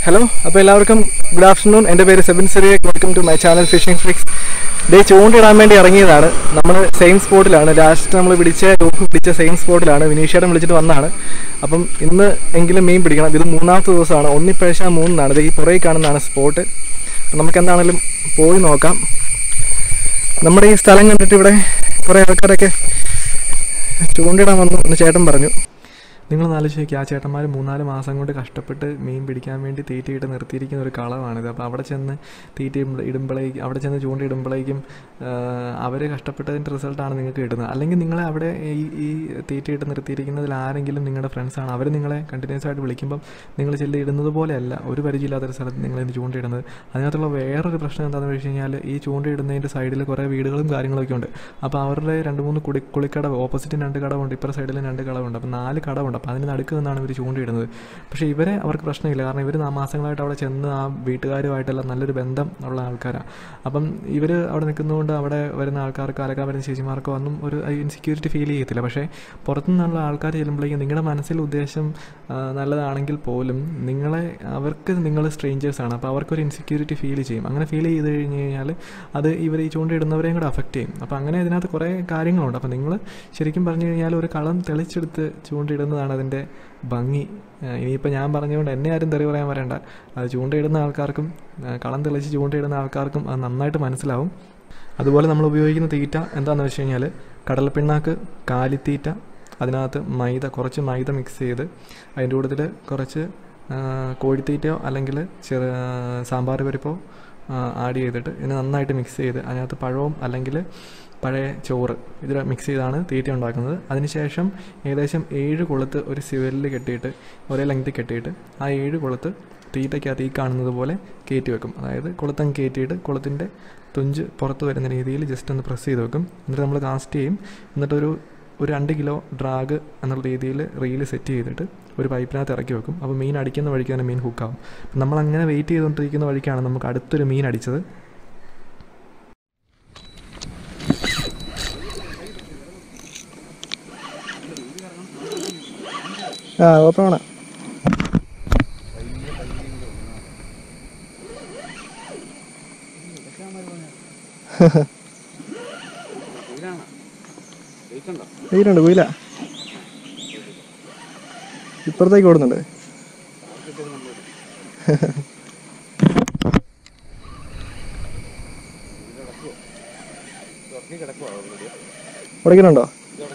Hello അപ്പോൾ എല്ലാവർക്കും good afternoon എൻ്റെ പേര് Sebin Cyriac welcome to my channel fishing flicks day ചൂണ്ടിടാൻ വേണ്ടി ഇറങ്ങിയതാണ് നമ്മൾ സെയിം സ്പോട്ടിലാണ് ലാസ്റ്റ് നമ്മൾ പിടിച്ച ടോപ്പ് പിടിച്ച സെയിം സ്പോട്ടിലാണ് വിനീഷേട്ടൻ വിളിച്ചിട്ട് വന്നതാണ് അപ്പം ഇന്ന് എങ്കിലും മീൻ പിടിക്കണം ഇത് മൂന്നാമത്തെ ദിവസമാണ് ഒന്നിപ്പഴശ മൂന്നാണ് ഇത് ഈ പുറകെ കാണുന്നതാണ് സ്പോട്ട് അപ്പം നമുക്ക് എന്താണെങ്കിലും പോയി നോക്കാം നമ്മുടെ ഈ സ്ഥലം കണ്ടിട്ട് ഇവിടെ കുറേ ആൾക്കാരൊക്കെ ചൂണ്ടിടാൻ വന്നു എന്ന് ചേട്ടൻ പറഞ്ഞു നിങ്ങൾ ആലോചിച്ച് നോക്കി ആ ചേട്ടന്മാർ മൂന്നാല് മാസം കൊണ്ട് കഷ്ടപ്പെട്ട് മീൻ പിടിക്കാൻ വേണ്ടി തീറ്റയിട്ട് നിർത്തിയിരിക്കുന്ന ഒരു കളമാണിത് അപ്പോൾ അവിടെ ചെന്ന് തീറ്റ ഇടുമ്പ- ഇടുമ്പോഴേക്കും അവിടെ ചെന്ന് ചൂണ്ടിടുമ്പോഴേക്കും അവർ കഷ്ടപ്പെട്ടതിൻ്റെ റിസൾട്ടാണ് നിങ്ങൾക്ക് കിട്ടുന്നത് അല്ലെങ്കിൽ നിങ്ങളെ അവിടെ ഈ ഈ തീറ്റയിട്ട് നിർത്തിയിരിക്കുന്നതിൽ ആരെങ്കിലും നിങ്ങളുടെ ഫ്രണ്ട്സാണ് അവർ നിങ്ങളെ കണ്ടിന്യൂസ് ആയിട്ട് വിളിക്കുമ്പം നിങ്ങൾ ചെല്ലി ഇടുന്നത് പോലെയല്ല ഒരു പരിചയമില്ലാത്തൊരു സ്ഥലത്ത് നിങ്ങൾ ഇന്ന് ചൂണ്ടയിടുന്നത് അതിനകത്തുള്ള വേറൊരു പ്രശ്നം എന്താണെന്ന് വെച്ച് കഴിഞ്ഞാൽ ഈ ചൂണ്ടയിടുന്നതിൻ്റെ സൈഡിൽ കുറേ വീടുകളും കാര്യങ്ങളൊക്കെ ഉണ്ട് അപ്പോൾ അവരുടെ രണ്ട് മൂന്ന് കുടി കുളിക്കടവ് ഓപ്പോസിറ്റ് രണ്ട് കടവുണ്ട് ഇപ്പുറ സൈഡിൽ രണ്ട് കടവുണ്ട് അപ്പോൾ നാല് കടവുണ്ട് അപ്പോൾ അതിന് നടുക്ക് നിന്നാണ് ഇവർ ചൂണ്ടയിടുന്നത് പക്ഷേ ഇവരെ അവർക്ക് പ്രശ്നമില്ല കാരണം ഇവർ മാസങ്ങളായിട്ട് അവിടെ ചെന്ന് ആ വീട്ടുകാരുമായിട്ടെല്ലാം നല്ലൊരു ബന്ധം ഉള്ള ആൾക്കാരാണ് അപ്പം ഇവർ അവിടെ നിൽക്കുന്നതുകൊണ്ട് അവിടെ വരുന്ന ആൾക്കാർക്ക് അലക്കാൻ വരുന്ന ചേച്ചിമാർക്കോ ഒന്നും ഒരു ഇൻസെക്യൂരിറ്റി ഫീൽ ചെയ്യത്തില്ല പക്ഷേ പുറത്തുനിന്നുള്ള ആൾക്കാർ ചെല്ലുമ്പോഴേക്കും നിങ്ങളുടെ മനസ്സിൽ ഉദ്ദേശം ആ, നല്ലതാണെങ്കിൽ പോലും നിങ്ങളെ അവർക്ക് നിങ്ങൾ സ്ട്രേഞ്ചേഴ്സാണ് അപ്പോൾ അവർക്കൊരു ഇൻസെക്യൂരിറ്റി ഫീൽ ചെയ്യും അങ്ങനെ ഫീൽ ചെയ്ത് കഴിഞ്ഞ് കഴിഞ്ഞാൽ അത് ഇവർ ഈ ചൂണ്ടയിടുന്നവരെയും കൂടെ അഫക്റ്റ് ചെയ്യും അപ്പോൾ അങ്ങനെ ഇതിനകത്ത് കുറേ കാര്യങ്ങളുണ്ട് അപ്പോൾ നിങ്ങൾ ശരിക്കും പറഞ്ഞു കഴിഞ്ഞാൽ ഒരു കളം തെളിച്ചെടുത്ത് ചൂണ്ടയിടുന്നതാണ് അതിൻ്റെ ഭംഗി ആ, ഇനിയിപ്പോൾ ഞാൻ പറഞ്ഞുകൊണ്ട് എന്നെ ആരും തെറി പറയാൻ വരേണ്ട അത് ചൂണ്ടയിടുന്ന ആൾക്കാർക്കും ആ, കളം തെളിച്ച് ചൂണ്ടയിടുന്ന ആൾക്കാർക്കും അത് നന്നായിട്ട് മനസ്സിലാവും അതുപോലെ നമ്മൾ ഉപയോഗിക്കുന്ന തീറ്റ എന്താണെന്ന് വെച്ച് കഴിഞ്ഞാൽ കടലപ്പിണ്ണാക്ക് കാലിത്തീറ്റ അതിനകത്ത് മൈദ കുറച്ച് മൈദ മിക്സ് ചെയ്ത് അതിൻ്റെ കൂട്ടത്തിൽ കുറച്ച് ആ, കോഴിത്തീറ്റയോ അല്ലെങ്കിൽ ചെറു സാമ്പാർ പരിപ്പോ ആഡ് ചെയ്തിട്ട് ഇതിനെ നന്നായിട്ട് മിക്സ് ചെയ്ത് അതിനകത്ത് പഴവും അല്ലെങ്കിൽ പഴയ ചോറ് ഇത് മിക്സ് ചെയ്താണ് തീറ്റ ഉണ്ടാക്കുന്നത് അതിനുശേഷം ഏകദേശം ഏഴ് കൊളുത്ത് ഒരു സിവലിൽ കെട്ടിയിട്ട് ഒരേ ലെങ്ത്തിൽ കെട്ടിയിട്ട് ആ ഏഴ് കൊളുത്ത് തീറ്റയ്ക്കകത്ത് ഈ കാണുന്നത് പോലെ കയറ്റി വെക്കും അതായത് കൊളുത്തങ്ങ് കയറ്റിയിട്ട് കൊളുത്തിൻ്റെ തുഞ്ച് പുറത്ത് വരുന്ന രീതിയിൽ ജസ്റ്റ് ഒന്ന് പ്രസ് ചെയ്ത് വെക്കും എന്നിട്ട് നമ്മൾ കാസ്റ്റ് ചെയ്യും എന്നിട്ടൊരു ഒരു രണ്ട് കിലോ ഡ്രാഗ് എന്നുള്ള രീതിയിൽ റീല് സെറ്റ് ചെയ്തിട്ട് ഒരു പൈപ്പിനകത്ത് ഇറക്കി വെക്കും അപ്പോൾ മീൻ അടിക്കുന്ന വഴിക്ക് തന്നെ മീൻ ഹുക്കാവും അപ്പം നമ്മൾ അങ്ങനെ വെയിറ്റ് ചെയ്തുകൊണ്ടിരിക്കുന്ന വഴിക്കാണ് നമുക്ക് അടുത്തൊരു മീൻ അടിച്ചത് ആ ഓപ്പൺ ആണ് വെയിലുണ്ട് കുയില ഇപ്പുറത്തേക്ക് ഓടുന്നുണ്ട് ഉടക്കുന്നുണ്ടോ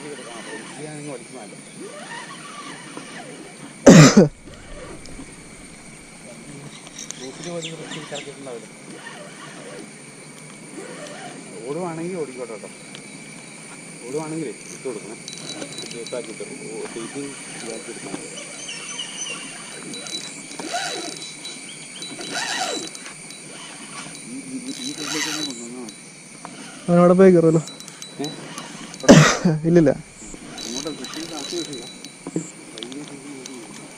ഓടുവാണെങ്കിൽ ഓടിക്കോട്ടെ കേട്ടോ ഓടുവാണെങ്കിൽ ഇട്ട് കൊടുക്കണം ദിവസമാക്കി ഇട്ട് ടീച്ചിങ് ഇതാക്കി എടുക്കണം ഈ ഈ സൈഡിലേക്ക് തന്നെ കൊണ്ടുവന്നാൽ മതി അവനവിടെ പോയി കയറുമല്ലോ ഏഹ് ഇല്ലില്ല അങ്ങോട്ട് കൃഷി ആക്കി വെക്കില്ല പയ്യെ കൃഷി നോക്കി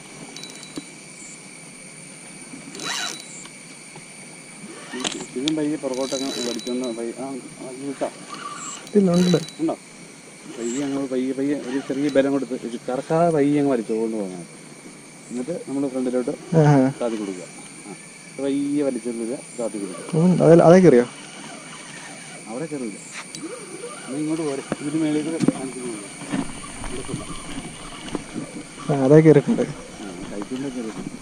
ഇതിനും പയ്യെ പുറകോട്ടങ്ങ് വലിക്കുന്ന പയ്യ ആ ആ, കിട്ടാ ഇല്ല ഉണ്ട് ഉണ്ടോ പയ്യെ അങ്ങ് പയ്യെ പയ്യെ ഒരു ചെറിയ ബലം കൊടുത്ത് ഇത് കറക്കാതെ പയ്യെ അങ്ങ് വലിച്ചുകൊണ്ട് പോകാൻ എന്നിട്ട് നമ്മൾ ഫ്രണ്ടിലോട്ട് ആ താത്തി കൊടുക്കുക ആ പയ്യെ വലിച്ചെടുക്കുക താത്തി കൊടുക്കുക ഉം, അതെ അതേ കയറിയോ അവിടെ കയറില്ല എന്നാൽ ഇങ്ങോട്ട് പോരെ ഇതിന് മേളിലേക്ക് കാണിക്കുന്നില്ല ആ അതേ കയറിയിട്ടുണ്ട് കഴിക്കുമ്പോൾ കയറിയിട്ടുണ്ട്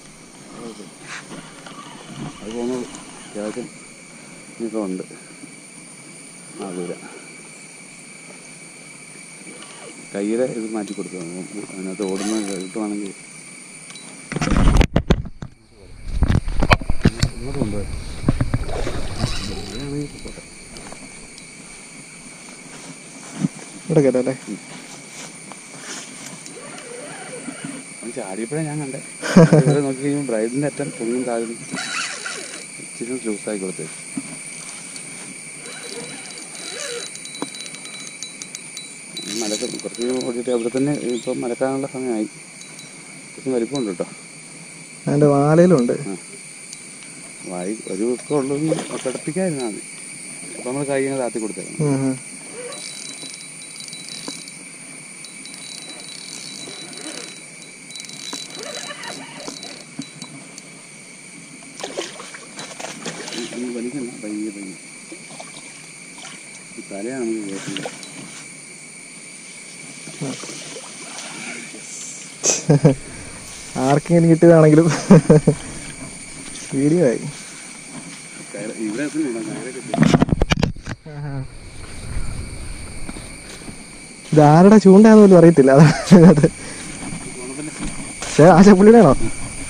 അത് പോകുന്നുള്ളൂ അത്യാവശ്യം ഇനിയിപ്പോൾ ഉണ്ട് ആ ദൂര കയ്യിലെ ഇത് മാറ്റി കൊടുത്തു അതിനകത്ത് ഓടുന്ന കിട്ടുവാണെങ്കിൽ ഇങ്ങോട്ട് കൊണ്ടുപോയി പോട്ടെ ഇവിടെ കയറ്റാം അല്ലേ അവൻ ചാടിയപ്പോഴേ ഞാൻ കണ്ടേ ഇവിടെ നോക്കി കഴിയുമ്പോൾ ബ്രൈഡിന്റെ അറ്റം പൊങ്ങും താഴും ഇച്ചിരി ലൂസായി കൊടുത്തേ മലക്ക് കുറച്ച് ഓടിയിട്ട് അവിടെ തന്നെ ഇപ്പം മലക്കാനുള്ള സമയമായി കുറച്ച് വലിപ്പമുണ്ട് കേട്ടോ അതിൻ്റെ വാലയിലുണ്ട് വായി ഒരു ഒക്കെ ഉള്ളൂ കിടപ്പിക്കാതിരുന്നാൽ മതി അപ്പം നമ്മൾ കൈ ഇങ്ങനെ താത്തി കൊടുത്തേക്കണം ഉം, ഉം. നമുക്ക് വലിക്കണ്ട പയ്യെ പയ്യെ ഈ തലയാണ് നമുക്ക് കേൾക്കുന്നത് ആർക്കെങ്കിലും കിട്ടിയതാണെങ്കിലും വീഡിയോ ആയി കയറ് ഇവിടെ എത്തുന്നില്ല കയറെ കിട്ടി ഇത് ആരുടെ ചൂണ്ടാന്ന് പോലും അറിയത്തില്ല അതാണ് അത് പക്ഷേ ആ ചെപ്പുള്ളിയുടെ ആണോ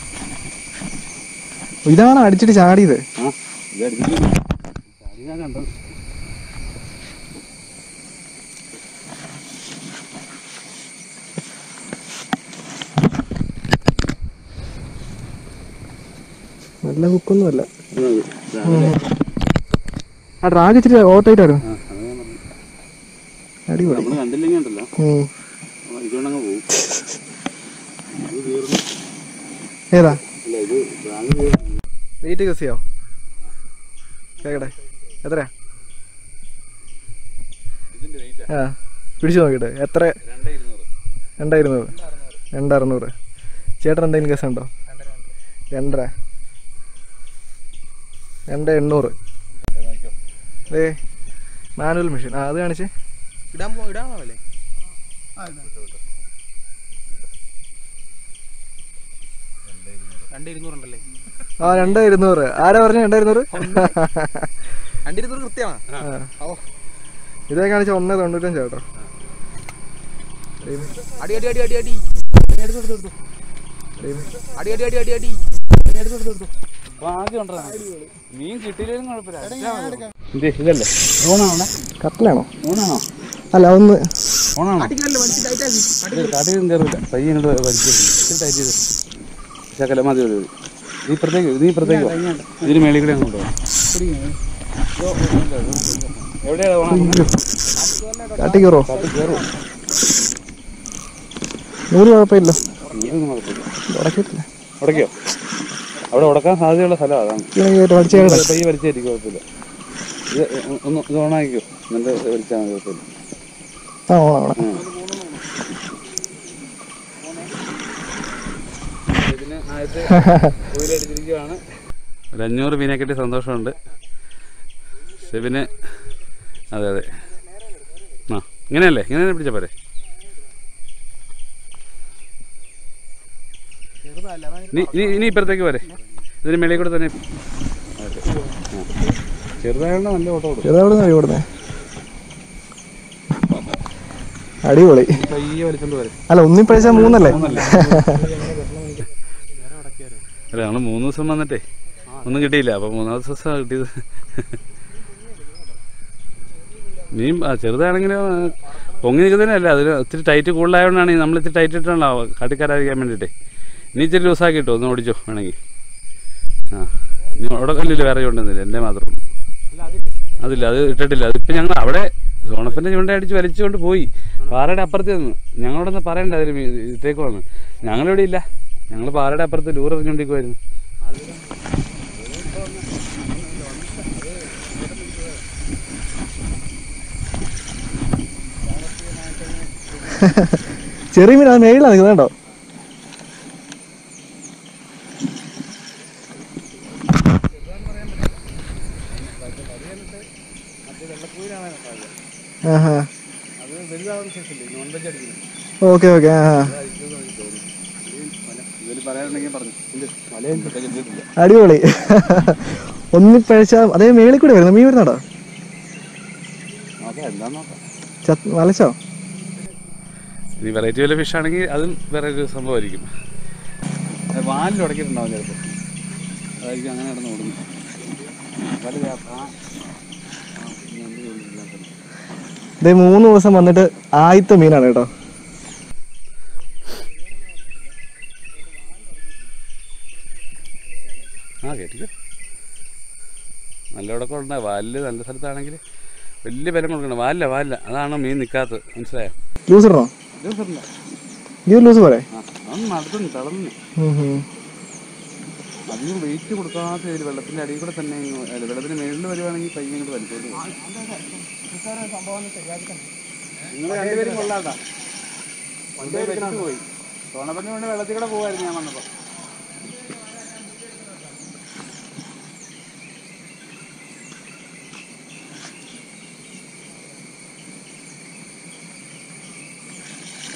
ഇതാണോ അടിച്ചിട്ട് ചാടിയത് ആ ഇത് അടിച്ചിട്ടില്ല ചാടി ഞാൻ കണ്ടത് നല്ല ബുക്കൊന്നുമല്ല ഇത് രാവിലെ ആ ഡ്രാഗ് ഇച്ചിരി ഓവർടൈറ്റായിരുന്നു ആ അത് ഞാൻ പറഞ്ഞു അടിപൊളി നമ്മൾ കണ്ടില്ലെങ്കിൽ ഉണ്ടല്ലോ ഉം. ഇതുകൊണ്ടങ്ങ് പോകും ഇത് തീർന്നു ഏതാ അല്ല ഇത് ബാങ്ക് തീർന്നു വെയിറ്റ് ഗസ് ചെയ്യാവോ കേക്കട്ടെ എത്രയാ ഇതിന്റെ വെയിറ്റ് ആ പിടിച്ചു നോക്കിയിട്ട് എത്ര രണ്ടേ ഇരുന്നൂറ് രണ്ടായിരുന്നൂറ് രണ്ടറുന്നൂറ് ചേട്ടൻ എന്തെങ്കിലും കേസ് ഉണ്ടോ രണ്ടര രണ്ട് എണ്ണൂറ് നോക്കിയോ ഏ മാനുവൽ മെഷീൻ ആ അത് കാണിച്ചേ ഇടാൻ പോ ഇടാണല്ലേ രണ്ട് ഇരുന്നൂറുണ്ടല്ലേ ആ രണ്ട് ഇരുന്നൂറ് ആരാ പറഞ്ഞു രണ്ട് ഇരുന്നൂറ് രണ്ട് ഇരുന്നൂറ് കൃത്യമാണ് ആ. ഓ ഇതേ കാണിച്ച ഒന്ന് തൊണ്ണൂറ്റഞ്ച് കേട്ടോ അടി അടി അടി അടി അടി എടുത്തു എടുത്തു എടുത്തു അടി അടി അടി അടി അടി എടുത്തു എടുത്തു എടുത്തു ഭാഗ്യം ഉണ്ടോ മീൻ കിട്ടിയില്ലെങ്കിലും കുഴപ്പമില്ല ഇതല്ലേ ഓണാണോ കട്ടിലാണോ ഓണാണോ അല്ല ഒന്ന് ഓണാണോ അടിക്കല്ലേ വലിച്ച് ടൈറ്റാക്കി കാട്ടിലും കയറില്ല പയ്യെ ഇങ്ങോട്ട് വലിച്ചിരുന്നു ഇച്ചിരി ടൈറ്റ് ചെയ്ത് ശകല മതി മതി മതി നീ ഇപ്പുറത്തേക്ക് നീ ഇപ്പുറത്തേക്ക് വാ. ഇതിന് മേളിൽ കൂടെ അങ്ങോട്ട് പോകാം എവിടെയാണ് ഓണം കാട്ടി കയറോ കാട്ടിൽ കയറുമോ നൂറ് കുഴപ്പമില്ല നീരൊന്നും കുഴപ്പമില്ല ഉടക്കിട്ടില്ല ഉടക്കിയോ അവിടെ ഉടക്കാൻ സാധ്യതയുള്ള സ്ഥലം അതാണ് വലിച്ചു കേട്ടോ പയ്യെ വലിച്ചായിരിക്കും കുഴപ്പമില്ല ഇത് ഒന്ന് ഇത് ഓണാക്കിക്കോ എന്നിട്ട് വലിച്ചാൽ മതി കുഴപ്പമില്ല ആ ഓണം ഓണം ഉം. ഇതിന് ആദ്യത്തെ ഉയരടിച്ചിരിക്കുകയാണ് ഒരു അഞ്ഞൂറ് മീനെ കിട്ടി സന്തോഷമുണ്ട് സെബിന് അതെ അതെ ആ ഇങ്ങനെയല്ലേ ഇങ്ങനെ തന്നെ പിടിച്ചാൽ പോരെ നീ നീ ഇനി ഇപ്പുറത്തേക്ക് പോരെ ഇതിന് മേളിൽ കൂടെ തന്നെ അതെ. ആ. ചെറുതായതുകൊണ്ട് നല്ല ഓട്ടം കൊടുക്കും ചെറുതാവിടെ നിന്ന് ഓടുന്നേ അടിപൊളി പയ്യെ വലിച്ചോണ്ട് പോരെ അല്ല ഒന്നി പഴിച്ചാൽ മൂന്നല്ലേ അല്ല ഞങ്ങൾ മൂന്ന് ദിവസം വന്നിട്ടേ ഒന്നും കിട്ടിയില്ല അപ്പോൾ മൂന്നാമത്തെ ദിവസമാണ് കിട്ടിയത് മീൻ ആ, ചെറുതാണെങ്കിലും ആ, പൊങ്ങി നിൽക്കുന്നതിനല്ല അതിന് ഇത്തിരി ടൈറ്റ് കൂടുതലായതുകൊണ്ടാണ് നമ്മൾ ഇത്തിരി ടൈറ്റ് ഇട്ടാണല്ലോ കാട്ടിക്കാരായിരിക്കാൻ വേണ്ടിയിട്ടേ ഇനി ഇത്തിരി ലൂസാക്കി കിട്ടും ഒന്ന് ഓടിച്ചോ വേണമെങ്കിൽ ആ ഇനി ഉടക്കല്ലില്ല വേറെ ചൂണ്ടുന്നില്ല എൻ്റെ മാത്രം അതില്ല അത് ഇട്ടിട്ടില്ല അതിപ്പോൾ ഞങ്ങൾ അവിടെ സോണപ്പൻ്റെ ചൂണ്ട അടിച്ച് വലിച്ചുകൊണ്ട് പോയി പാറയുടെ അപ്പുറത്ത് നിന്ന് ഞങ്ങളോട് ഒന്ന് പറയണ്ട അതിൽ ഇട്ടേക്ക് വന്ന് ഞങ്ങളിവിടെ ഇല്ല ഞങ്ങൾ പാറയുടെ അപ്പുറത്ത് ലൂർ എറിഞ്ഞുകൊണ്ടിരിക്കുമായിരുന്നു ചെറിയ മീൻ അത് മേളിലാണ് നിൽക്കുന്നത് കേട്ടോ ആഹാ അത് വലുതാവുന്ന ശേഷമില്ലേ നോൺ വെജ് അടിക്കുന്നത് ഓക്കെ ഓക്കെ ആ ഇതിൽ പറയാനുണ്ടെങ്കിൽ പറഞ്ഞു മലയും കിട്ടില്ല അടിപൊളി ഒന്നിപ്പഴച്ച അതേ മേളിൽ കൂടെ വരുന്നു മീൻ വരുന്നുണ്ടോ നോക്കാം എന്താ നോക്കാം ചത്ത് വലച്ചോ ഇനി വെറൈറ്റി വല്ല ഫിഷ് ആണെങ്കിൽ അതും വേറെ ഒരു സംഭവമായിരിക്കും വാലിൽ ഉടക്കിയിട്ടുണ്ടാവും ചിലപ്പോൾ അതായിരിക്കും അങ്ങനെ കിടന്ന് ഓടുന്നു വലുത് ആ- ആ- ആ, ഇനി എന്ത് ചോദിച്ചില്ലാത്തത്. ഇതേ മൂന്ന് ദിവസം വന്നിട്ട് ആദ്യത്തെ മീനാണ് കേട്ടോ ആ കേട്ടിക്കോ നല്ല ഉടക്കം ഉണ്ടാ വാലില് നല്ല സ്ഥലത്താണെങ്കിൽ വലിയ ബലം കൊടുക്കണം വാലില്ല വാലില്ല അതാണ് മീൻ നിൽക്കാത്തത് മനസ്സിലായോ ലൂസ് ഇടണോ ദിവസമില്ല ഈ ഒരു ലൂസ് പോരെ ആ അതൊന്നും നടത്തുന്നു തളർന്നു ഉം ഉം. അധികം വെയിറ്റ് കൊടുക്കാത്ത ഇതിൽ വെള്ളത്തിന്റെ അടിയിൽ കൂടെ തന്നെ ഇങ്ങ് അല്ല, വെള്ളത്തിന് മേളിൽ വരുവാണെങ്കിൽ പയ്യെ ഇങ്ങോട്ട് വലിച്ചോണ്ട് നിങ്ങൾ രണ്ടുപേരും കൊള്ളാട്ടാ പോയി തോണപ്പന്നെ കൊണ്ട് വെള്ളത്തിൽ കൂടെ പോവായിരുന്നു ഞാൻ വന്നപ്പോ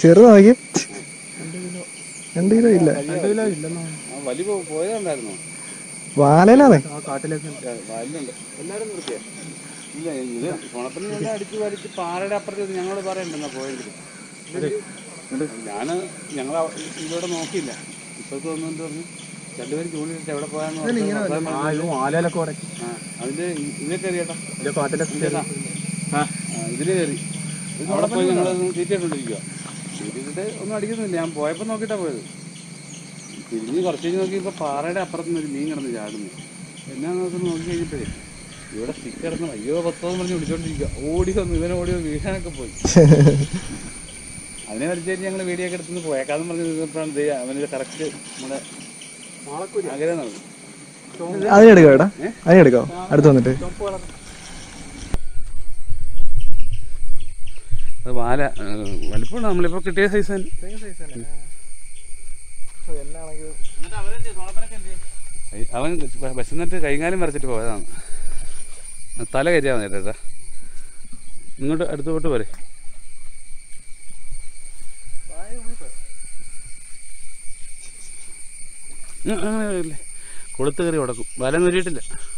ചെറുത് നോക്കി രണ്ട് കിലോ ഇല്ല ആ വലി പോ- പോയതുണ്ടായിരുന്നോ വാലയിലാണേ വയലിലുണ്ട് എല്ലാവരും നിർത്തിയേ ഇല്ല ഇത് ഉണപ്പന് കൊണ്ട് അടിച്ച് വലിച്ച് പാറയുടെ അപ്പുറത്ത് ഞങ്ങളോട് പറയണ്ടെന്നാ പോയെങ്കിൽ ഞാൻ ഞങ്ങൾ ഇവിടെ നോക്കിയില്ല ഇപ്പോഴത്തെ വന്നിട്ട് പറഞ്ഞു രണ്ടുപേരും ചൂണ്ടിട്ട് എവിടെ പോയാന്ന് പറഞ്ഞു. വർത്താനം പറഞ്ഞു. ആലയിലൊക്കെ ഉടക്കി ആ, അതിന്റെ ഇതിലെ കയറിയേട്ടാ കാട്ടിലൊക്കെ ആ ഇതില് കയറി അവിടെ പോയി ഞങ്ങൾ തീറ്റിട്ടുണ്ടിരിക്കുക തീറ്റിട്ട് ഒന്നും അടിക്കുന്നില്ല ഞാൻ പോയപ്പോൾ നോക്കിയിട്ടാ പോയത് തിരിഞ്ഞ് കുറച്ച് കഴിഞ്ഞ് നോക്കിയപ്പോൾ പാറയുടെ അപ്പുറത്ത് നിന്ന് ഒരു മീൻ കിടന്ന് ചാടുന്നു എന്നാ നോക്കുന്നു നോക്കി കഴിഞ്ഞപ്പോഴേ ഇവിടെ സ്റ്റിക്ക് കിടന്ന് അയ്യോ പത്തോന്ന് പറഞ്ഞ് വിളിച്ചോണ്ടിരിക്കുക ഓടി വന്നു ഇവനെ ഓടി വന്ന് വീഴാനൊക്കെ പോയി അതിനെ വലിച്ചേരി ഞങ്ങൾ വീഡിയോ ഒക്കെ എടുത്തുനിന്ന് പോയേക്കാന്ന് പറഞ്ഞ് നിന്നപ്പോഴാണ് ദേ അവന് കറക്റ്റ് നമ്മുടെ ആഗ്രഹം നടന്നു അതിനെടുക്കാം ഏട്ടാ അതിനെടുക്കാം അടുത്ത് വന്നിട്ട് അത് വാല വലിപ്പമാണ് നമ്മളിപ്പോൾ കിട്ടിയ സൈസ് തന്നെ ഐ- അവൻ വിശന്നിട്ട് കൈകാലം വരച്ചിട്ട് പോയതാണ് തല കയറ്റിയാൽ മതി ചേട്ടാ ഇങ്ങോട്ട് അടുത്തോട്ട് പോരെ ഉം, അങ്ങനെ വരില്ലേ. കൊളുത്ത് കയറി ഉടക്കും വല നുരിയിട്ടില്ല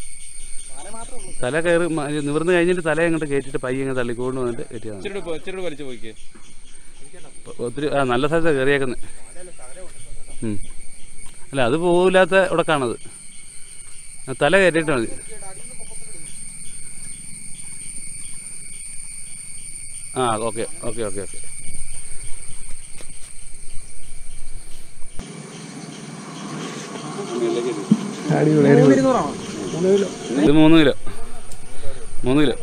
തല കയറി മ- നിവർന്ന് കഴിഞ്ഞിട്ട് തല അങ്ങോട്ട് കയറ്റിട്ട് പയ്യെ അങ്ങ് തള്ളിക്കൊണ്ട് വന്നിട്ട് കയറ്റിയാണ് വലിച്ചു പോയിക്കേ ഒത്തിരി ആ നല്ല സ്ഥലത്താണ് കയറിയേക്കുന്നത് അല്ല അത് പോകില്ലാത്ത ഉടക്കാണത് ആ, തല കയറ്റിയിട്ട് മതി ആ ഓക്കെ ഓക്കെ ഓക്കെ ഓക്കെ അടിപൊളി അടിപൊളി ഇത് മൂന്ന് കിലോ മൂന്ന് കിലോ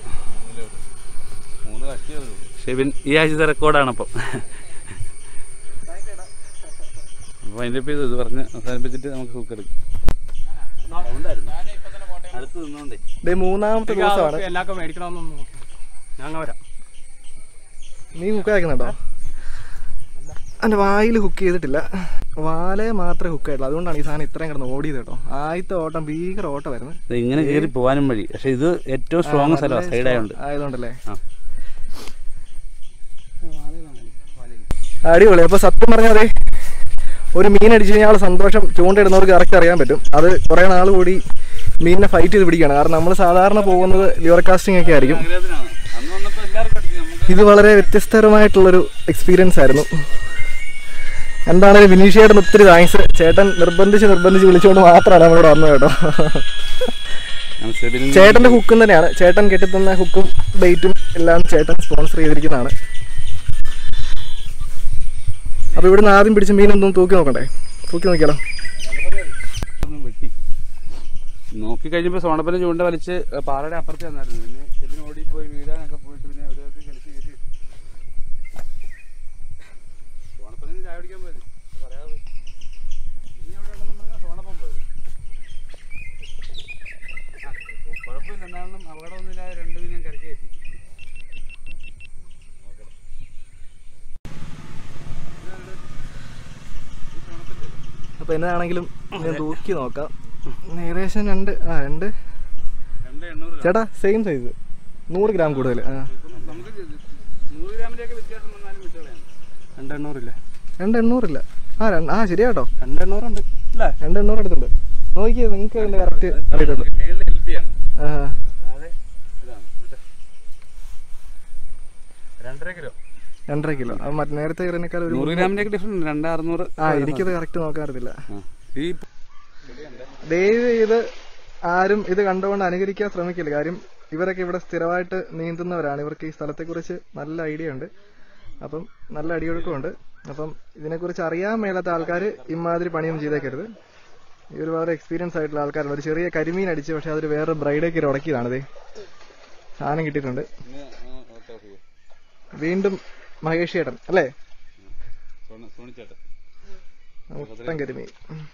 ഷെബിൻ ഈ ആഴ്ചത്തെ റെക്കോർഡാണ് അപ്പം അപ്പോൾ അതിൻ്റെ ഇപ്പം ഇത് ഇത് പറഞ്ഞ് അവസാനിപ്പിച്ചിട്ട് നമുക്ക് ഹുക്ക് എടുക്കാം അടുത്ത് നിന്നോണ്ടേ ഇത് മൂന്നാമത്തെ ദിവസമാണ് എല്ലാവർക്കും മേടിക്കണമെന്നൊന്നും നോക്കി ഞങ്ങൾ വരാം നീ ഹുക്ക് അയക്കുന്നുണ്ടോ എൻ്റെ വായിൽ ഹുക്ക് ചെയ്തിട്ടില്ല വാലയെ മാത്രമേ ഹുക്ക് ആയിട്ടുള്ളൂ അതുകൊണ്ടാണ് ഈ സാധനം ഇത്രയും കിടന്ന് ഓടിയത് കേട്ടോ ആദ്യത്തെ ഓട്ടം ഭീകര ഓട്ടമായിരുന്നു ഇത് ഇങ്ങനെ കയറി പോകാനും വഴി പക്ഷെ ഇത് ഏറ്റവും സ്ട്രോങ് സ്ഥലമാണ് സൈഡായോണ്ട് ആയതുകൊണ്ടല്ലേ ആ. അടിപൊളി അപ്പൊ സത്യം പറഞ്ഞാൽ ഒരു മീൻ അടിച്ചു കഴിഞ്ഞാൽ സന്തോഷം ചൂണ്ടയിടുന്നവർക്ക് കറക്റ്റ് അറിയാൻ പറ്റും അത് കുറെ നാൾ കൂടി മീനിനെ ഫൈറ്റ് ചെയ്ത് പിടിക്കുകയാണ് കാരണം നമ്മൾ സാധാരണ പോകുന്നത് ലിവർ കാസ്റ്റിംഗ് ഒക്കെ ആയിരിക്കും ആഗ്രഹത്തിനാണ് അന്ന് വന്നപ്പോൾ എല്ലാവർക്കും അടിച്ചു നമുക്ക് ഇത് വളരെ വ്യത്യസ്തപരമായിട്ടുള്ളൊരു എക്സ്പീരിയൻസ് ആയിരുന്നു എന്താണെങ്കിലും വിനീഷ് ഒത്തിരി താങ്ക്സ് ചേട്ടൻ നിർബന്ധിച്ച് നിർബന്ധിച്ച് വിളിച്ചുകൊണ്ട് മാത്രമാണ് നമ്മളിവിടെ വന്നത് കേട്ടോ ഞാൻ സെബിനും ചേട്ടന്റെ ഹുക്കും തന്നെയാണ് ചേട്ടൻ കെട്ടിത്തന്ന ഹുക്കും ബെയ്റ്റും എല്ലാം ചേട്ടൻ സ്പോൺസർ ചെയ്തിരിക്കുന്നതാണ് അപ്പൊ ഇവിടുന്ന് ആദ്യം പിടിച്ച മീൻ ഒന്നും തൂക്കി നോക്കണ്ടേ തൂക്കി നോക്കിയാലോ ഒന്ന് വെട്ടി നോക്കി കഴിഞ്ഞപ്പോൾ സോണപ്പനെ ചൂണ്ട വലിച്ച് പാറയുടെ അപ്പുറത്ത് വന്നായിരുന്നു പിന്നെ ഇതിന് ഓടിപ്പോയി വീഴാനൊക്കെ പോയിട്ട് പിന്നെ ഒരു ദിവസം കളിച്ച് കയറ്റി സോണപ്പനെ ചായ കുടിക്കാൻ പോയത് പറയാതെ പോയി. നീ എവിടെ ഉണ്ടെന്ന് പറഞ്ഞാൽ സോണപ്പൻ പോയത് ആ, കുഴപ്പമില്ല എന്നാലും അപകടമൊന്നുമില്ലാതെ രണ്ടു മീനും കരക്കി കയറ്റി അപ്പൊ എന്നതാണെങ്കിലും ഞാൻ തൂക്കി നോക്കാം ഏകദേശം രണ്ട് ആ രണ്ട് രണ്ട് എണ്ണൂറ് ഗ്രാം. ചേട്ടാ സെയിം സൈസ് നൂറ് ഗ്രാം കൂടുതൽ ആ ഇപ്പം നമുക്ക് നൂറ് ഗ്രാമിൻ്റെയൊക്കെ വ്യത്യാസം വന്നാലും വിട്ടുകളയാണ് രണ്ട് എണ്ണൂറില്ലേ രണ്ട് എണ്ണൂറില്ല ആ രണ്ട് ആ ശരിയാ കേട്ടോ രണ്ട് എണ്ണൂറുണ്ട് അല്ലേ രണ്ട് എണ്ണൂറ് എടുത്തുണ്ട് നോക്കിയേ നിങ്ങൾക്ക് അതിന്റെ കറക്റ്റ് അറിയത്തുള്ളൂ മേളിൽ എൽ പി ആണ് ആ അതെ ഇതാണ് മറ്റേ രണ്ടര കിലോ രണ്ടര കിലോ അത് മറ്റേ നേരത്തെ കയറിനേക്കാൾ ഒരു നൂറ് ഗ്രാമിന്റെ ഒക്കെ ഡിഫറൻറ്റ് രണ്ട് അറുന്നൂറ് ആ എനിക്കത് കറക്റ്റ് നോക്കാൻ അറിയത്തില്ല ആ. ഈ ദയവ് ചെയ്ത് ആരും ഇത് കണ്ടുകൊണ്ട് അനുകരിക്കാൻ ശ്രമിക്കില്ല കാര്യം ഇവരൊക്കെ ഇവിടെ സ്ഥിരമായിട്ട് നീന്തുന്നവരാണ് ഇവർക്ക് ഈ സ്ഥലത്തെക്കുറിച്ച് നല്ല ഐഡിയ ഉണ്ട് അപ്പം നല്ല അടിയൊഴുക്കമുണ്ട് അപ്പം ഇതിനെക്കുറിച്ച് അറിയാൻ മേലാത്ത ആൾക്കാർ ഇമാതിരി പണിയൊന്നും ചെയ്തേക്കരുത് ഈ ഒരു വളരെ എക്സ്പീരിയൻസ് ആയിട്ടുള്ള ആൾക്കാരാണ് ഒരു ചെറിയ കരിമീൻ അടിച്ച് പക്ഷെ അതൊരു വേറെ ബ്രൈഡേക്ക് ഉടക്കിയതാണ് ഇത് സാധനം കിട്ടിയിട്ടുണ്ട് പിന്നെ, ആ, ഓക്കെ, ഓക്കെ. വീണ്ടും മഹേഷ് ചേട്ടൻ അല്ലേ സോണ- സോണിച്ചേട്ടൻ മൊത്തം കരിമീൻ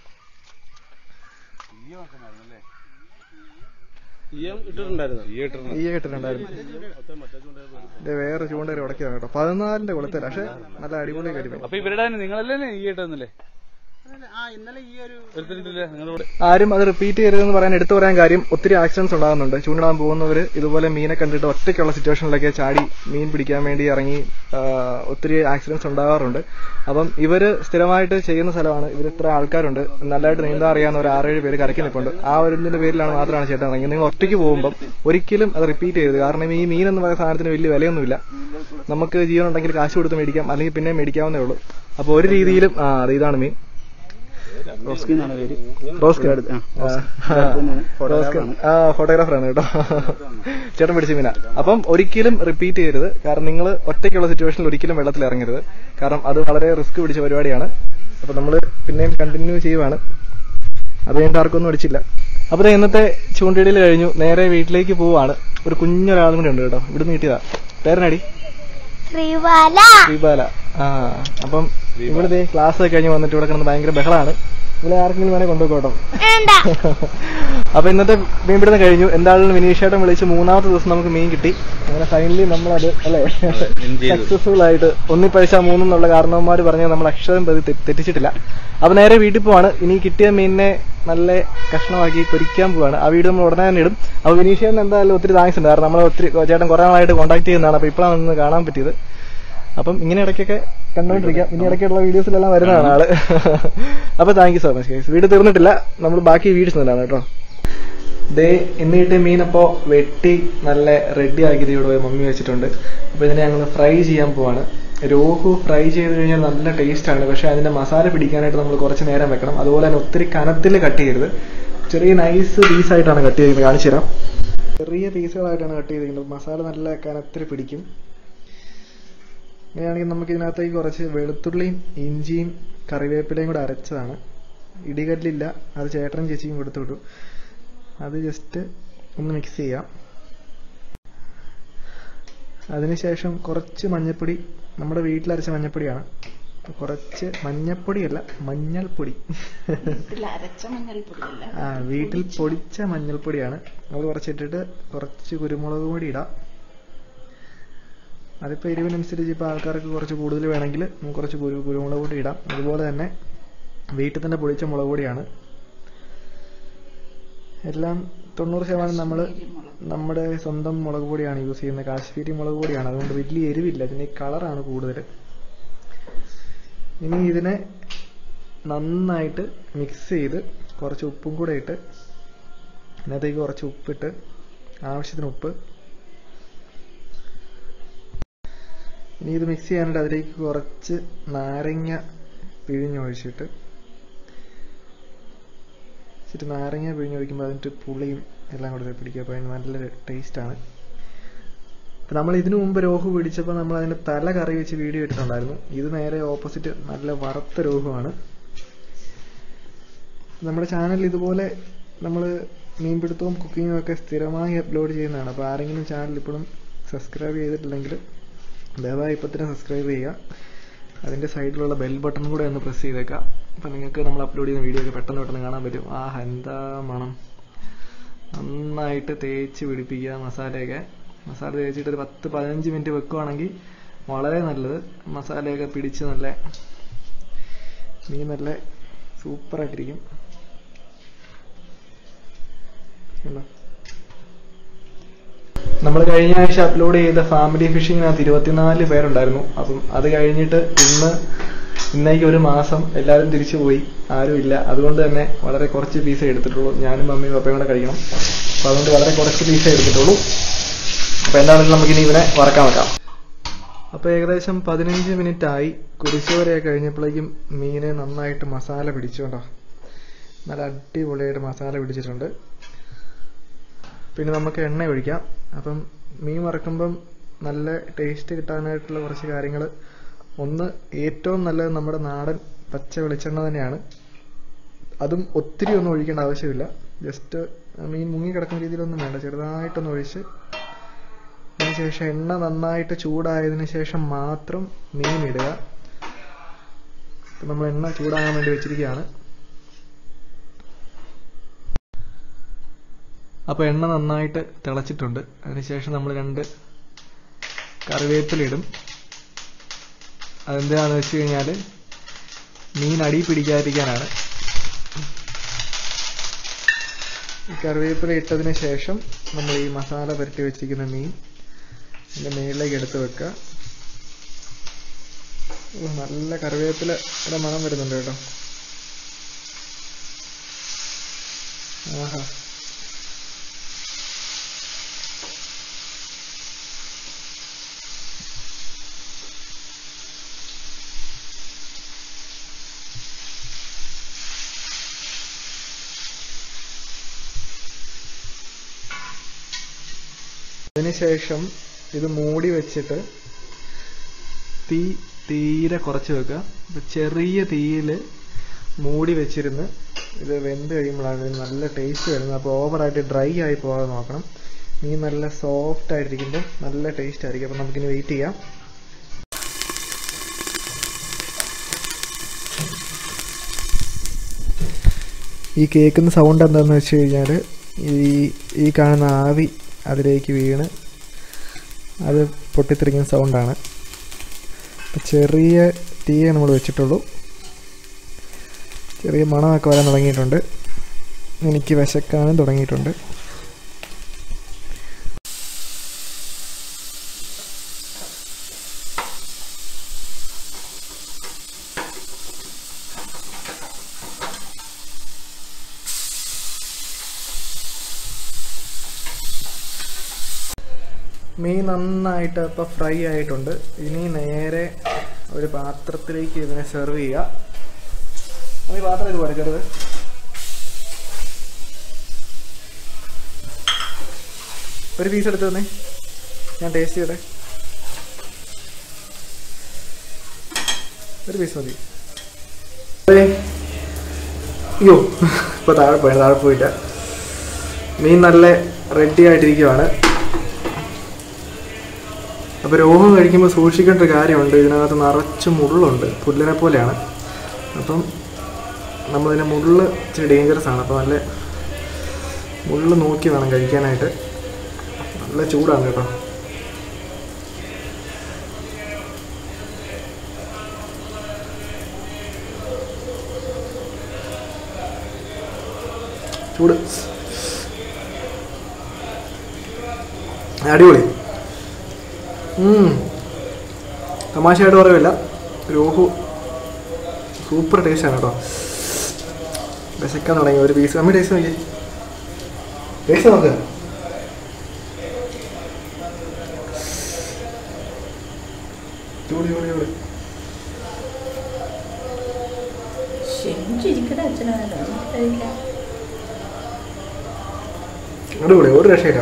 ഈ നോക്കണമായിരുന്നു അല്ലേ ഇട്ടിട്ടുണ്ടായിരുന്നു ഈ ഇട്ടിരുന്നു ഈ കിട്ടുന്നുണ്ടായിരുന്നു ഇത് വേറെ ചൂണ്ടേരി ഉടക്കിയതാണ് കേട്ടോ പതിനാലിന്റെ കുളത്തില്ല പക്ഷെ നല്ല അടിപൊളി കരിമീൻ അപ്പൊ ഇവരുടെ തന്നെ നിങ്ങളല്ലേ ഈ ഇട്ടെന്നല്ലേ ആ ഇന്നലെ ഈ ഒരു ഒരുത്തരിട്ടില്ല നിങ്ങളുടെ ആരും അത് റിപ്പീറ്റ് ചെയ്യരുതെന്ന് പറയാൻ എടുത്തു പറയാൻ കാര്യം ഒത്തിരി ആക്സിഡൻസ് ഉണ്ടാകുന്നുണ്ട് ചൂണ്ടിടാൻ പോകുന്നവർ ഇതുപോലെ മീനെ കണ്ടിട്ട് ഒറ്റയ്ക്കുള്ള സിറ്റുവേഷനിലൊക്കെ ചാടി മീൻ പിടിക്കാൻ വേണ്ടി ഇറങ്ങി ആ, ഒത്തിരി ആക്സിഡൻസ് ഉണ്ടാകാറുണ്ട് അപ്പം ഇവര് സ്ഥിരമായിട്ട് ചെയ്യുന്ന സ്ഥലമാണ് ഇവർ ഇത്ര ആൾക്കാരുണ്ട് നല്ലതായിട്ട് നീന്താൻ അറിയാവുന്ന ഒരു ആറേഴ് പേര് കരക്കി നിൽപ്പുണ്ട് ആ ഒരു ഇതിന്റെ പേരിലാണ് മാത്രമാണ് ചേട്ടൻ ഇറങ്ങി നിങ്ങൾ ഒറ്റയ്ക്ക് പോകുമ്പം ഒരിക്കലും അത് റിപ്പീറ്റ് ചെയ്യരുത് കാരണം ഈ മീൻ എന്ന് പറയുന്ന സാധനത്തിന് വലിയ വിലയൊന്നുമില്ല നമുക്ക് ജീവൻ ഉണ്ടെങ്കിൽ കാശ് കൊടുത്ത് മേടിക്കാം അല്ലെങ്കിൽ പിന്നെ മേടിക്കാവുന്നേ ഉള്ളൂ അപ്പോൾ ഒരു രീതിയിലും ആ അത് ഇതാണ് മീൻ റോസ്കി എന്നാണ് പേര് റോസ്കി ആ, റോസ്കി ആ ഫോട്ടോഗ്രാഫറാണ് കേട്ടോ ചേട്ടൻ പിടിച്ച മീന അപ്പം ഒരിക്കലും റിപ്പീറ്റ് ചെയ്യരുത് കാരണം നിങ്ങൾ ഒറ്റയ്ക്കുള്ള സിറ്റുവേഷനിൽ ഒരിക്കലും വെള്ളത്തിൽ ഇറങ്ങരുത് കാരണം അത് വളരെ റിസ്ക് പിടിച്ച പരിപാടിയാണ് അപ്പൊ നമ്മൾ പിന്നെയും കണ്ടിന്യൂ ചെയ്യുവാണ് അത് കഴിഞ്ഞിട്ട് ആർക്കൊന്നും അടിച്ചില്ല അപ്പൊ ദേ ഇന്നത്തെ ചൂണ്ടയിടയിൽ കഴിഞ്ഞു നേരെ വീട്ടിലേക്ക് പോവാണ് ഒരു കുഞ്ഞൊരാളും കൂടി ഉണ്ട് കേട്ടോ ഇവിടുന്ന് കിട്ടിയതാ പേരനടി ശ്രീവാല ശ്രീബാല ആ അപ്പം ഇവിടെ ദേ ക്ലാസ് ഒക്കെ കഴിഞ്ഞ് വന്നിട്ട് ഇവിടെ കിടന്ന് ഭയങ്കര ബഹളമാണ് ഇവിടെ ആർക്കെങ്കിലും വേണേ കൊണ്ടുപോയിക്കോട്ടോ വേണ്ട അപ്പൊ ഇന്നത്തെ മീൻ പിടുത്തം കഴിഞ്ഞു എന്തായാലും വിനീഷേട്ടൻ വിളിച്ച് മൂന്നാമത്തെ ദിവസം നമുക്ക് മീൻ കിട്ടി അങ്ങനെ ഫൈനലി നമ്മളത് അല്ലേ end ചെയ്തു. സക്സസ്ഫുൾ ആയിട്ട് ഒന്നി പൈസ മൂന്നെന്നുള്ള കാരണവന്മാർ പറഞ്ഞത് നമ്മൾ അക്ഷരം പ്രതി തെ- തെറ്റിച്ചിട്ടില്ല അപ്പൊ നേരെ വീട്ടിൽ പോവാണ് ഇനി കിട്ടിയ മീനിനെ നല്ല കഷ്ണമാക്കി പൊരിക്കാൻ പോവാണ് ആ വീഡിയോ നമ്മൾ ഉടനെ തന്നെ ഇടും അപ്പൊ വിനീഷേട്ടൻ എന്തായാലും ഒത്തിരി താങ്ക്സ് ഉണ്ട് കാരണം നമ്മളെ ഒത്തിരി ചേട്ടൻ കുറെ നാളായിട്ട് കോൺടാക്ട് ചെയ്യുന്നതാണ് അപ്പൊ ഇപ്പോഴാണ് ഒന്ന് കാണാൻ പറ്റിയത് അപ്പം ഇങ്ങനെ ഇടയ്ക്കൊക്കെ കണ്ടുകൊണ്ടിരിക്കാം ഇനി ഇടയ്ക്കുള്ള വീഡിയോസിലെല്ലാം വരുന്നതാണ് ആള് അപ്പൊ thank you so much guys video തീർന്നിട്ടില്ല നമ്മൾ ബാക്കി വീഡിയോസ് നിന്നാണ് കേട്ടോ ദേ ഇന്ന് കിട്ടിയ മീൻ അപ്പോ വെട്ടി നല്ല റെഡി ആക്കിയത് ഇവിടെ പോയി മമ്മി വെച്ചിട്ടുണ്ട് അപ്പൊ ഇതിനെ ഞങ്ങൾ ഫ്രൈ ചെയ്യാൻ പോവാണ് രോഹു ഫ്രൈ ചെയ്ത് കഴിഞ്ഞാൽ നല്ല ടേസ്റ്റ് ആണ് പക്ഷെ അതിന്റെ മസാല പിടിക്കാനായിട്ട് നമ്മൾ കുറച്ച് നേരം വെക്കണം അതുപോലെ തന്നെ ഒത്തിരി കനത്തിൽ കട്ട് ചെയ്യരുത് ചെറിയ നൈസ് പീസായിട്ടാണ് കട്ട് ചെയ്യുന്നത് കാണിച്ചു തരാം ചെറിയ പീസുകളായിട്ടാണ് കട്ട് ചെയ്തിരിക്കുന്നത് മസാല നല്ല കനത്തിൽ പിടിക്കും അങ്ങനെയാണെങ്കിൽ നമുക്ക് ഇതിനകത്തേക്ക് കുറച്ച് വെളുത്തുള്ളിയും ഇഞ്ചിയും കറിവേപ്പിലയും കൂടെ അരച്ചതാണ് ഇടികല്ലില്ല അത് ചേട്ടനും ചേച്ചിയും കൊടുത്തു വിട്ടു അത് ജസ്റ്റ് ഒന്ന് മിക്സ് ചെയ്യാം അതിനുശേഷം കുറച്ച് മഞ്ഞൾപ്പൊടി നമ്മുടെ വീട്ടിലരച്ച മഞ്ഞൾപ്പൊടിയാണ് അപ്പൊ കുറച്ച് മഞ്ഞൾപ്പൊടിയല്ല മഞ്ഞൾപ്പൊടി ആ വീട്ടിൽ പൊടിച്ച മഞ്ഞൾപ്പൊടിയാണ് അത് കുറച്ചിട്ടിട്ട് കുറച്ച് കുരുമുളക് പൊടി ഇടാം അതിപ്പോൾ എരിവിനനുസരിച്ച് ഇപ്പോൾ ആൾക്കാർക്ക് കുറച്ച് കൂടുതൽ വേണമെങ്കിൽ നമുക്ക് കുറച്ച് കുരു കുരുമുളക് പൊടി ഇടാം അതുപോലെ തന്നെ വീട്ടിൽ തന്നെ പൊടിച്ച മുളക് പൊടിയാണ് എല്ലാം തൊണ്ണൂറ് ശതമാനം നമ്മൾ നമ്മുടെ സ്വന്തം മുളക് പൊടിയാണ് യൂസ് ചെയ്യുന്നത് കാശ്മീരി മുളക് പൊടിയാണ് അതുകൊണ്ട് വലിയ എരിവില്ല ഇതിന് കളറാണ് കൂടുതൽ ഇനി ഇതിനെ നന്നായിട്ട് മിക്സ് ചെയ്ത് കുറച്ച് ഉപ്പും കൂടെ ഇട്ട് ഇതിനകത്തേക്ക് കുറച്ച് ഉപ്പിട്ട് ആവശ്യത്തിന് ഉപ്പ് ഇനി ഇത് മിക്സ് ചെയ്യാനായിട്ട് അതിലേക്ക് കുറച്ച് നാരങ്ങ പിഴിഞ്ഞൊഴിച്ചിട്ട് ഇച്ചിരി നാരങ്ങ പിഴിഞ്ഞൊഴിക്കുമ്പോൾ അതിൻ്റെ പുളിയും എല്ലാം കൂടെ പിടിക്കുക അപ്പോൾ അതിന് നല്ലൊരു ടേസ്റ്റാണ് ഇപ്പം നമ്മൾ ഇതിനു മുമ്പ് രോഹു പിടിച്ചപ്പോൾ നമ്മൾ അതിൻ്റെ തല കറി വെച്ച് വീഡിയോ ഇട്ടിട്ടുണ്ടായിരുന്നു ഇത് നേരെ ഓപ്പോസിറ്റ് നല്ല വറുത്ത രോഹുവാണ് നമ്മുടെ ചാനലിൽ ഇതുപോലെ നമ്മൾ മീൻപിടുത്തവും കുക്കിങ്ങും ഒക്കെ സ്ഥിരമായി അപ്ലോഡ് ചെയ്യുന്നതാണ് അപ്പോൾ ആരെങ്കിലും ചാനൽ ഇപ്പോഴും സബ്സ്ക്രൈബ് ചെയ്തിട്ടില്ലെങ്കിൽ ദയവായി ഇപ്പം തന്നെ സബ്സ്ക്രൈബ് ചെയ്യുക അതിൻ്റെ സൈഡിലുള്ള ബെൽ ബട്ടൺ കൂടെ ഒന്ന് പ്രസ് ചെയ്തേക്കാം അപ്പം നിങ്ങൾക്ക് നമ്മൾ അപ്ലോഡ് ചെയ്യുന്ന വീഡിയോ ഒക്കെ പെട്ടെന്ന് പെട്ടെന്ന് കാണാൻ പറ്റും ആ എന്താ മണം നന്നായിട്ട് തേച്ച് പിടിപ്പിക്കുക മസാലയൊക്കെ മസാല തേച്ചിട്ട് ഒരു പത്ത് പതിനഞ്ച് മിനിറ്റ് വെക്കുവാണെങ്കിൽ വളരെ നല്ലത് മസാലയൊക്കെ പിടിച്ച് നല്ല മീൻ നല്ല സൂപ്പറായിട്ടിരിക്കും കണ്ടോ നമ്മൾ കഴിഞ്ഞ ആഴ്ച അപ്ലോഡ് ചെയ്ത ഫാമിലി ഫിഷിങ്ങിനകത്ത് ഇരുപത്തിനാല് പേരുണ്ടായിരുന്നു അപ്പം അത് കഴിഞ്ഞിട്ട് ഇന്ന് ഇന്നേക്ക് ഒരു മാസം എല്ലാവരും തിരിച്ചു പോയി ആരും ഇല്ല അതുകൊണ്ട് തന്നെ വളരെ കുറച്ച് പീസേ എടുത്തിട്ടുള്ളൂ ഞാനും മമ്മിയും പപ്പയും കൂടെ കഴിക്കണം അപ്പോൾ അതുകൊണ്ട് വളരെ കുറച്ച് പീസേ എടുത്തിട്ടുള്ളൂ അപ്പോൾ എന്താണെങ്കിലും നമുക്കിനി ഇവനെ വറക്കാൻ വെക്കാം അപ്പോൾ ഏകദേശം പതിനഞ്ച് മിനിറ്റ് ആയി കുരിശുവരെയൊക്കെ കഴിഞ്ഞപ്പോഴേക്കും മീനെ നന്നായിട്ട് മസാല പിടിച്ചുകൊണ്ടോ നല്ല അടിപൊളിയായിട്ട് മസാല പിടിച്ചിട്ടുണ്ട് പിന്നെ നമുക്ക് എണ്ണ ഒഴിക്കാം അപ്പം മീൻ വറക്കുമ്പം നല്ല ടേസ്റ്റ് കിട്ടാനായിട്ടുള്ള കുറച്ച് കാര്യങ്ങൾ ഒന്ന് ഏറ്റവും നല്ലത് നമ്മുടെ നാടൻ പച്ച വെളിച്ചെണ്ണ തന്നെയാണ് അതും ഒത്തിരി ഒന്നും ഒഴിക്കേണ്ട ആവശ്യമില്ല ജസ്റ്റ് മീൻ മുങ്ങി കിടക്കുന്ന രീതിയിലൊന്നും വേണ്ട ചെറുതായിട്ടൊന്ന് ഒഴിച്ച് അതിനുശേഷം എണ്ണ നന്നായിട്ട് ചൂടായതിനു ശേഷം മാത്രം മീൻ ഇടുക ഇപ്പം നമ്മൾ എണ്ണ ചൂടാകാൻ വേണ്ടി വെച്ചിരിക്കുകയാണ് അപ്പോൾ എണ്ണ നന്നായിട്ട് തിളച്ചിട്ടുണ്ട് അതിനുശേഷം നമ്മൾ രണ്ട് കറിവേപ്പില ഇടും അതെന്തിനാന്ന് വെച്ച് കഴിഞ്ഞാൽ മീൻ അടി പിടിക്കാതിരിക്കാനാണ് ഈ കറിവേപ്പില ഇട്ടതിന് ശേഷം നമ്മൾ ഈ മസാല പുരട്ടി വെച്ചിരിക്കുന്ന മീൻ ഇതിൻ്റെ മുകളിലേക്ക് എടുത്ത് വെക്കുക ഓ, നല്ല കറിവേപ്പിലയുടെ മണം വരുന്നുണ്ട് കേട്ടോ ആഹാ അതിനുശേഷം ഇത് മൂടി വെച്ചിട്ട് തീ തീരെ കുറച്ച് വെക്കുക അപ്പൊ ചെറിയ തീയിൽ മൂടി വെച്ചിരുന്ന് ഇത് വെന്ത് കഴിയുമ്പോഴാണ് ഇതിന് നല്ല ടേസ്റ്റ് വരുന്നത് അപ്പോൾ ഓവറായിട്ട് ഡ്രൈ ആയി പോകാതെ നോക്കണം മീൻ നല്ല സോഫ്റ്റ് ആയിട്ടിരിക്കുമ്പോൾ നല്ല ടേസ്റ്റ് ആയിരിക്കും അപ്പോൾ നമുക്കിനി വെയിറ്റ് ചെയ്യാം ഈ കേൾക്കുന്ന സൗണ്ട് എന്താണെന്ന് വെച്ച് കഴിഞ്ഞാൽ ഈ ഈ കാണുന്ന ആവി അതിലേക്ക് വീണ് അത് പൊട്ടിത്തെറിക്കുന്ന സൗണ്ടാണ് അപ്പം ചെറിയ തീയെ നമ്മൾ വെച്ചിട്ടുള്ളൂ ചെറിയ മണമൊക്കെ വരാൻ തുടങ്ങിയിട്ടുണ്ട് എനിക്ക് വിശക്കാനും തുടങ്ങിയിട്ടുണ്ട് മീൻ നന്നായിട്ട് ഇപ്പോൾ ഫ്രൈ ആയിട്ടുണ്ട് ഇനി നേരെ ഒരു പാത്രത്തിലേക്ക് ഇതിനെ സെർവ് ചെയ്യുക ഈ പാത്രം ഇത് ചെറുത് ഒരു പീസ് എടുത്ത് തന്നെ ഞാൻ ടേസ്റ്റ് ചെയ്യട്ടെ ഒരു പീസ് മതി ഏയ്. അയ്യോ ഇപ്പോൾ താഴെ പോയി താഴെ പോയില്ല മീൻ നല്ല റെഡി ആയിട്ടിരിക്കുവാണ് അപ്പോൾ രോഗം കഴിക്കുമ്പോൾ സൂക്ഷിക്കേണ്ട ഒരു കാര്യമുണ്ട് ഇതിനകത്ത് നിറച്ച് മുള്ളുണ്ട് പുല്ലിനെ പോലെയാണ് അപ്പം നമ്മളിതിന് മുള്ള് ഇച്ചിരി ഡേഞ്ചറസ് ആണ് അപ്പോൾ നല്ല മുള്ള് നോക്കി വേണം കഴിക്കാനായിട്ട് നല്ല ചൂടാണ് കേട്ടോ ചൂട് അടിപൊളി ഉം. തമാശയായിട്ട് പറയില്ല രോഹു സൂപ്പർ ടേസ്റ്റാണ് കേട്ടോ വിശക്കാൻ തുടങ്ങി ഒരു പീസ് അമ്മ ടേസ്റ്റ് നോക്കി ടേസ്റ്റ് നോക്ക് ചൂട് ചൂട് ചൂട് ശരിച്ചിരിക്കട്ടെ അച്ഛനാണല്ലോ കഴിക്കാം അടിപൊളി ഒരു രക്ഷയില്ല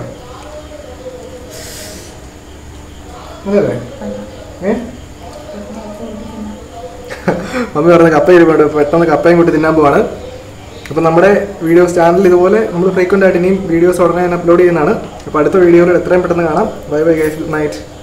അതല്ലേ ഏ മമ്മി പറഞ്ഞ കപ്പ ഇരിപ്പുണ്ട് പെട്ടെന്ന് കപ്പയും കൂട്ടി തിന്നാൻ പോവാണ് അപ്പം നമ്മുടെ വീഡിയോസ് ചാനൽ ഇതുപോലെ നമ്മൾ ഫ്രീക്വൻ്റ് ആയിട്ട് ഇനിയും വീഡിയോസ് ഉടനെ തന്നെ അപ്ലോഡ് ചെയ്യുന്നതാണ് അപ്പോൾ അടുത്ത വീഡിയോയിൽ എത്രയും പെട്ടെന്ന് കാണാം ബൈ ബൈ ഗൈസ് നൈറ്റ്